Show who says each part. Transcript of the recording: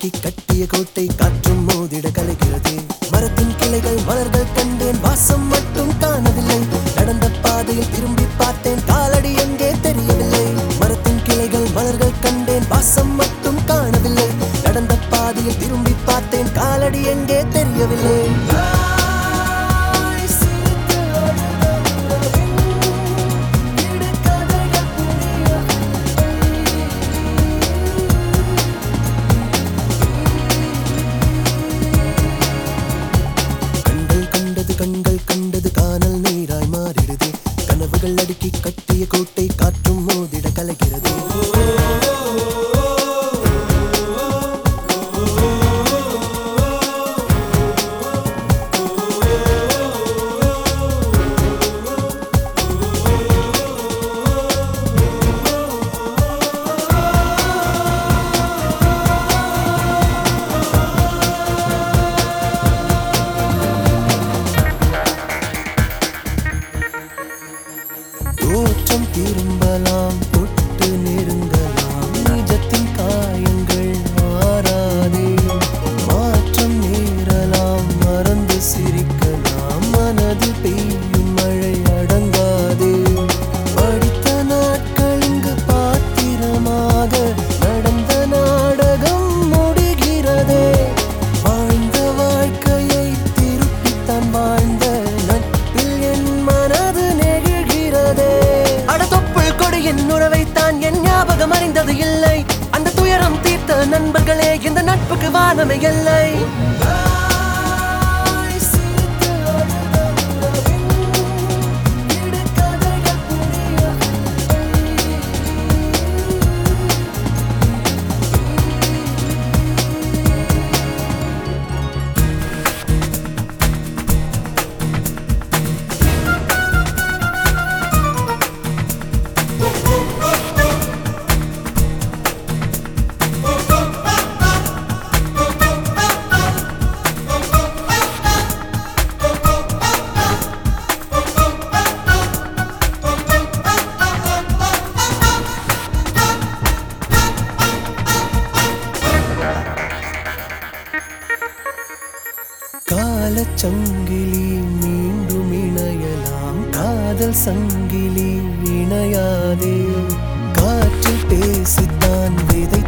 Speaker 1: அடுக்கி கட்டிய கோட்டை காற்றும் மோதிட கலைகிறது மரத்தின் கிளைகள் மலர்கள் கண்டேன் வாசம் மட்டும் காணவில்லை நடந்த பாதையில் திரும்பி பார்த்தேன் காலடி எங்கே தெரியவில்லை மரத்தின் கிளைகள் மலர்கள் கண்டேன் வாசம் மட்டும் காணவில்லை நடந்த பாதையில் திரும்பி பார்த்தேன் காலடி எங்கே தெரியவில்லை கண்கள் கண்டது கண்கள் கண்டது காணல் நீராய் மாறிடுது கனவுகள் அடுக்கி கட்டிய கோட்டை காற்றும் மோதிட கலைகிறது தோற்றம் திரும்பலாம் தொட்டு நெருங்கலாம் நிஜத்தின் காயங்கள் மாறாதே மாற்றம் நேரலாம் மறந்து சிரிக்கலாம் மனதில் பெய்யும் மழை அடங்காதே படித்த நாட்கள் இங்கு பாத்திரமாக நடந்த நாடகம் முடிகிறதே வாழ்ந்த வாழ்க்கையை திருப்பித்தான் வாழ்ந்த நட்பில் என் மனது நெகிழ்கிறதே அடதொப்புள் கொடியின் உறவைத்தான் என் ஞாபகம் அறிந்தது இல்லை அந்த துயரம் தீர்த்த நண்பர்களே இந்த நட்புக்கு வானமே இல்லை காலச்சங்கிலி மீண்டும் இணையலாம் காதல் சங்கிலி இணையாதே காற்றில் பேசித்தான் விதை